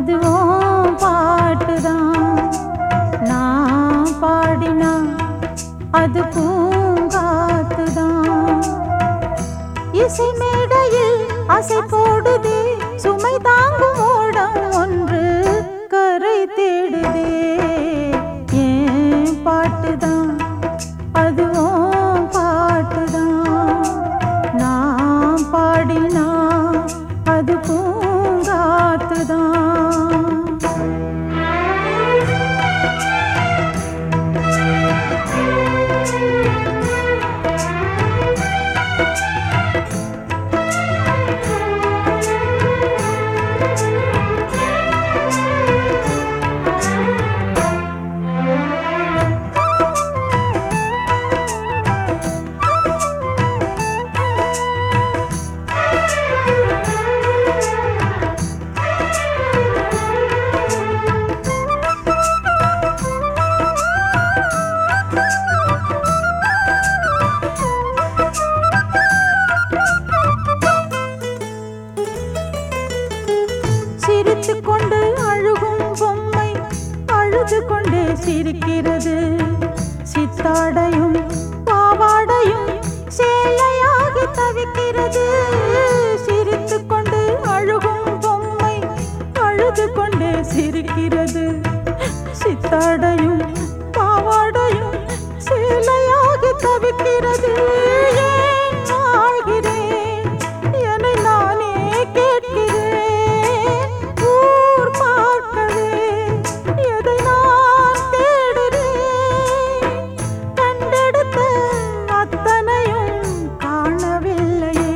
அதுவும் பாட்டுதான் நான் பாடினா அது பூங்காத்துதான் இசை மேடையில் அசை போடுதே சுமை தாங்கும் ஓடம் ஒன்று கரை தேடுதே ஏன் பாட்டுதான் அதுவும் பாட்டுதான் நான் பாடினா அது பூங்காத்துதான் சிரித்துக் கொண்டு அழுகும் பொம்மை அழுது கொண்டே சிரிக்கிறது சித்தாடையும் பாவாடையும் சேலையாகி தவிக்கிறது சிரித்துக் கொண்டு அழுகும் பொம்மை அழுது கொண்டே சிரிக்கிறது சித்தாடையும் பாவாடையும் சேலையாகி தவிக்கிறது ஏன் வாழ்கிறேன் என்னை நானே கேட்கிறேன் ஊர் பார்க்கவே எதை நான் தேடுறேன் கண்டெடுத்த அத்தனையும் காணவில்லையே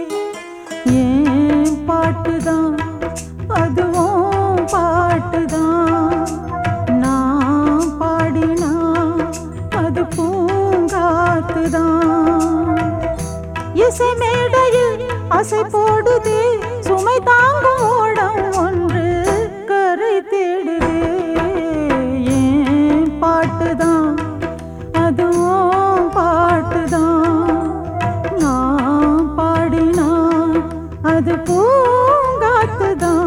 ஏன் பாட்டுதான் அதுவும் பாட்டுதான் நான் பாடினா அது பூங்காத்துதான் இசை மேடையில் அசை போடுதே சுமை தாங்கும் ஓடம் ஒன்று கரை தேடுதே ஏன் பாட்டுதான் அதுவும் பாட்டுதான் நான் பாடினா அது பூங்காத்துதான்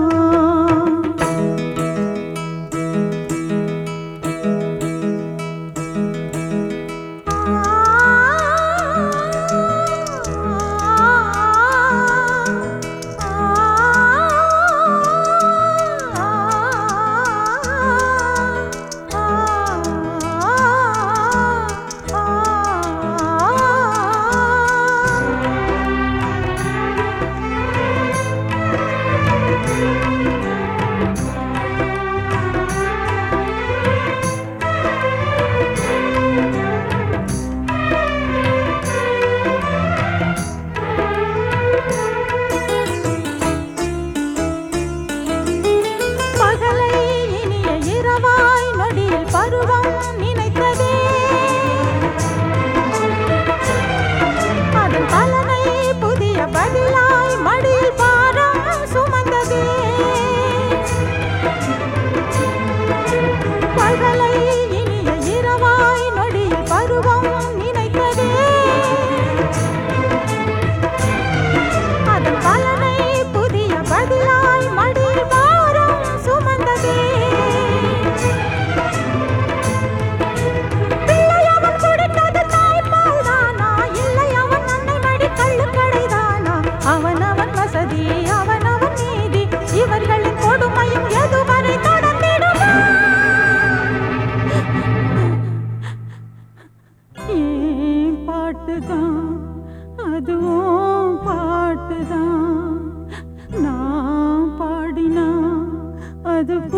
பகலை இனிய இரவாய் நொடியில் பருவம் நினைத்ததே அதன் பலனை புதிய பதிலாய் மடியில் பாரம் சுமந்ததே பகலை இனிய இரவாய் நொடியில் பருவம் நினைத்ததே அதன் பலனை புதிய பதிலாய் மடியில் பாரம் சுமந்ததே பிள்ளை அவன் கொடுத்தது தாய்ப்பால் தானா இல்லை அவன் அன்னை மடி கள்ளுக்கடைதானா அவன் அவன் வசதி அவன் அவன் நீதி இவர்களின் கொடுமையும் எதுவரை தொடர்ந்திடுமா ஏன் பாட்டுதான் அதுவும் பாட்டுதான் நான் பாடினா அது